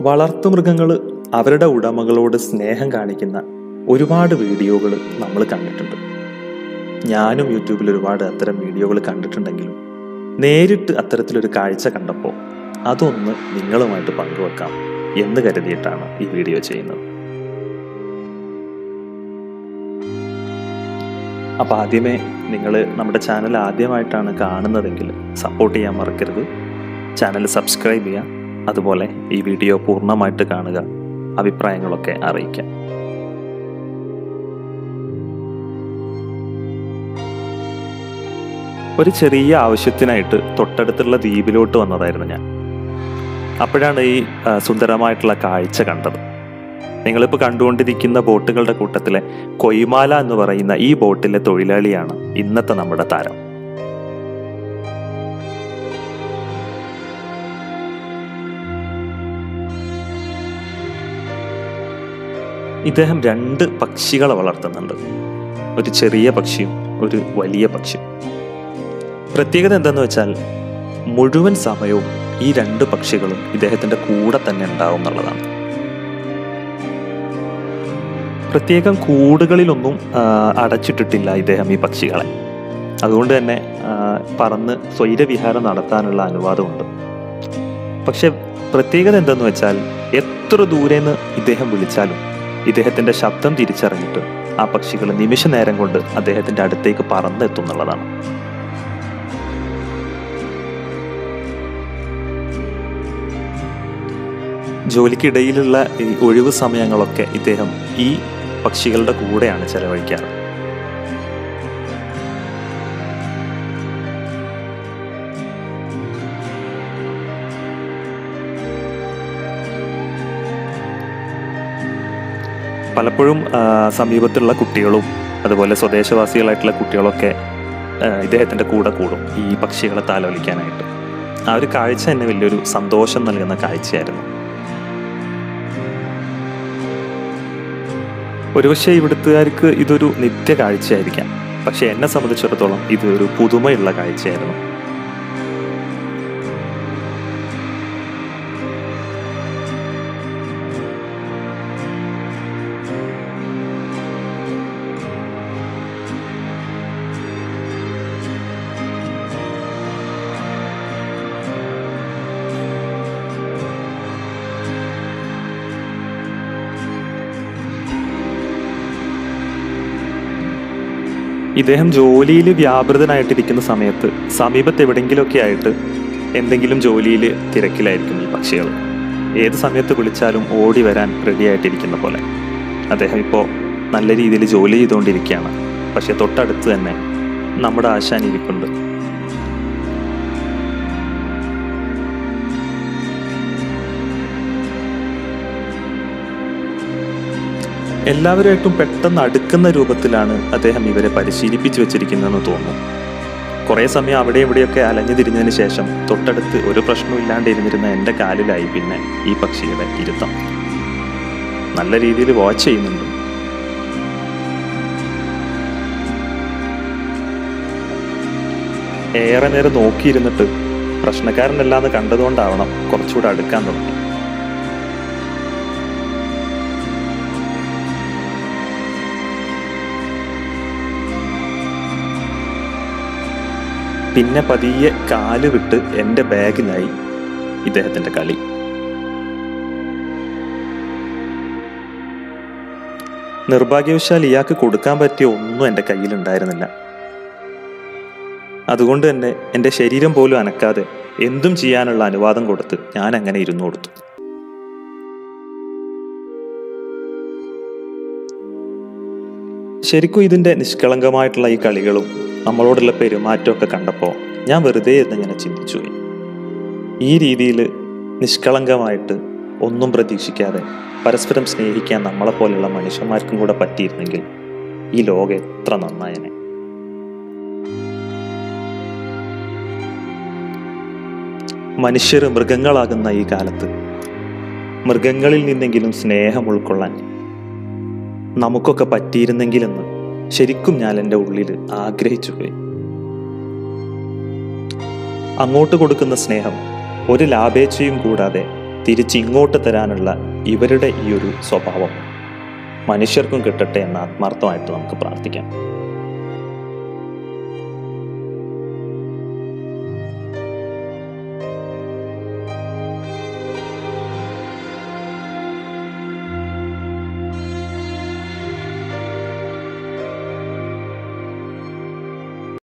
വളർത്തുമൃഗങ്ങൾ അവരുടെ ഉടമകളോട് സ്നേഹം കാണിക്കുന്ന ഒരുപാട് വീഡിയോകൾ നമ്മൾ കണ്ടിട്ടുണ്ട് ഞാനും യൂട്യൂബിൽ ഒരുപാട് അത്തരം വീഡിയോകൾ കണ്ടിട്ടുണ്ടെങ്കിലും നേരിട്ട് അത്തരത്തിലൊരു കാഴ്ച കണ്ടപ്പോൾ അതൊന്ന് നിങ്ങളുമായിട്ട് പങ്കുവെക്കാം എന്ന് കരുതിയിട്ടാണ് ഈ വീഡിയോ ചെയ്യുന്നത് അപ്പോൾ ആദ്യമേ നിങ്ങൾ നമ്മുടെ ചാനൽ ആദ്യമായിട്ടാണ് കാണുന്നതെങ്കിൽ സപ്പോർട്ട് ചെയ്യാൻ മറക്കരുത് ചാനൽ സബ്സ്ക്രൈബ് ചെയ്യുക അതുപോലെ ഈ വീഡിയോ പൂർണ്ണമായിട്ട് കാണുക അഭിപ്രായങ്ങളൊക്കെ അറിയിക്കാം ഒരു ചെറിയ ആവശ്യത്തിനായിട്ട് തൊട്ടടുത്തുള്ള ദ്വീപിലോട്ട് വന്നതായിരുന്നു ഞാൻ അപ്പോഴാണ് ഈ ആ, സുന്ദരമായിട്ടുള്ള കാഴ്ച കണ്ടത് നിങ്ങളിപ്പോൾ കണ്ടുകൊണ്ടിരിക്കുന്ന ബോട്ടുകളുടെ കൂട്ടത്തിലെ കൊയ്മാല എന്ന് പറയുന്ന ഈ ബോട്ടിലെ തൊഴിലാളിയാണ് ഇന്നത്തെ നമ്മുടെ താരം ഇദ്ദേഹം രണ്ട് പക്ഷികളെ വളർത്തുന്നുണ്ട് ഒരു ചെറിയ പക്ഷിയും ഒരു വലിയ പക്ഷിയും പ്രത്യേകത എന്താന്ന് വെച്ചാൽ മുഴുവൻ സമയവും ഈ രണ്ട് പക്ഷികളും ഇദ്ദേഹത്തിന്റെ കൂടെ തന്നെ ഉണ്ടാവും എന്നുള്ളതാണ് പ്രത്യേകം കൂടുകളിലൊന്നും ആ, അടച്ചിട്ടിട്ടില്ല ഇദ്ദേഹം ഈ പക്ഷികളെ അതുകൊണ്ട് തന്നെ ആ, പറന്ന് സ്വൈരവിഹാരം നടത്താനുള്ള അനുവാദമുണ്ട് പക്ഷെ പ്രത്യേകത എന്തെന്ന് വെച്ചാൽ എത്ര ദൂരേന്ന് ഇദ്ദേഹം വിളിച്ചാലും ഇദ്ദേഹത്തിന്റെ ശബ്ദം തിരിച്ചറിഞ്ഞിട്ട് ആ പക്ഷികൾ നിമിഷ നേരം കൊണ്ട് അദ്ദേഹത്തിന്റെ അടുത്തേക്ക് പറന്നെത്തും എന്നുള്ളതാണ് ജോലിക്കിടയിലുള്ള ഈ ഒഴിവ് സമയങ്ങളൊക്കെ ഇദ്ദേഹം ഈ പക്ഷികളുടെ കൂടെയാണ് ചെലവഴിക്കാറ് പലപ്പോഴും ആ, സമീപത്തുള്ള കുട്ടികളും അതുപോലെ സ്വദേശവാസികളായിട്ടുള്ള കുട്ടികളൊക്കെ ആ, ഇദ്ദേഹത്തിന്റെ കൂടെ കൂടും ഈ പക്ഷികളെ താലോലിക്കാനായിട്ട് ആ ഒരു കാഴ്ച തന്നെ വലിയൊരു സന്തോഷം നൽകുന്ന കാഴ്ചയായിരുന്നു ഒരുപക്ഷെ ഇവിടുത്തുകാർക്ക് ഇതൊരു നിത്യ കാഴ്ചയായിരിക്കാം പക്ഷെ എന്നെ സംബന്ധിച്ചിടത്തോളം ഇതൊരു പുതുമയുള്ള കാഴ്ചയായിരുന്നു ഇദ്ദേഹം ജോലിയിൽ വ്യാപൃതനായിട്ടിരിക്കുന്ന സമയത്ത് സമീപത്ത് എവിടെയെങ്കിലുമൊക്കെ ആയിട്ട് എന്തെങ്കിലും ജോലിയിൽ തിരക്കിലായിരിക്കും ഈ പക്ഷികൾ ഏത് സമയത്ത് വിളിച്ചാലും ഓടി വരാൻ റെഡി ആയിട്ടിരിക്കുന്ന പോലെ അദ്ദേഹം ഇപ്പോൾ നല്ല രീതിയിൽ ജോലി ചെയ്തുകൊണ്ടിരിക്കുകയാണ് പക്ഷെ തൊട്ടടുത്ത് തന്നെ നമ്മുടെ ആശാൻ ഇരിപ്പുണ്ട് എല്ലാവരുമായിട്ടും പെട്ടെന്ന് അടുക്കുന്ന രൂപത്തിലാണ് അദ്ദേഹം ഇവരെ പരിശീലിപ്പിച്ചു വെച്ചിരിക്കുന്നതെന്ന് തോന്നുന്നു കുറേ സമയം അവിടെ ഇവിടെയൊക്കെ അലഞ്ഞു തിരിഞ്ഞതിന് ശേഷം തൊട്ടടുത്ത് ഒരു പ്രശ്നവും ഇല്ലാണ്ട് ഇരുന്നിരുന്ന എൻ്റെ കാലിലായി പിന്നെ ഈ പക്ഷിയുടെ ഇരുത്തം നല്ല രീതിയിൽ വാച്ച് ചെയ്യുന്നുണ്ട് ഏറെ നേരം നോക്കിയിരുന്നിട്ട് പ്രശ്നക്കാരനല്ലാന്ന് കണ്ടതുകൊണ്ടാവണം കുറച്ചുകൂടെ അടുക്കാൻ തുടങ്ങി പിന്നെ പതിയെ കാല് വിട്ട് എൻ്റെ ബാഗിലായി ഇദ്ദേഹത്തിന്റെ കളി നിർഭാഗ്യവശാൽ ഇയാൾക്ക് കൊടുക്കാൻ പറ്റിയ ഒന്നും എൻ്റെ കയ്യിലുണ്ടായിരുന്നില്ല അതുകൊണ്ട് തന്നെ എൻ്റെ ശരീരം പോലും അനക്കാതെ എന്തും ചെയ്യാനുള്ള അനുവാദം കൊടുത്ത് ഞാൻ അങ്ങനെ ഇരുന്നു കൊടുത്തു ശരിക്കും ഇതിൻ്റെ നിഷ്കളങ്കമായിട്ടുള്ള ഈ കളികളും നമ്മളോടുള്ള പെരുമാറ്റമൊക്കെ കണ്ടപ്പോൾ ഞാൻ വെറുതെ എന്നിങ്ങനെ ചിന്തിച്ചു പോയി ഈ രീതിയിൽ നിഷ്കളങ്കമായിട്ട് ഒന്നും പ്രതീക്ഷിക്കാതെ പരസ്പരം സ്നേഹിക്കാൻ നമ്മളെപ്പോലെയുള്ള മനുഷ്യന്മാർക്കും കൂടെ പറ്റിയിരുന്നെങ്കിൽ ഈ ലോകം എത്ര നന്നായനെ മനുഷ്യർ മൃഗങ്ങളാകുന്ന ഈ കാലത്ത് മൃഗങ്ങളിൽ നിന്നെങ്കിലും സ്നേഹം ഉൾക്കൊള്ളാൻ നമുക്കൊക്കെ പറ്റിയിരുന്നെങ്കിലെന്ന് ശരിക്കും ഞാൻ എൻ്റെ ഉള്ളിൽ ആഗ്രഹിച്ചു പോയി അങ്ങോട്ട് കൊടുക്കുന്ന സ്നേഹം ഒരു ലാഭേച്ഛയും കൂടാതെ തിരിച്ചിങ്ങോട്ട് തരാനുള്ള ഇവരുടെ ഈ ഒരു സ്വഭാവം മനുഷ്യർക്കും കിട്ടട്ടെ എന്ന് ആത്മാർത്ഥമായിട്ട് നമുക്ക് പ്രാർത്ഥിക്കാം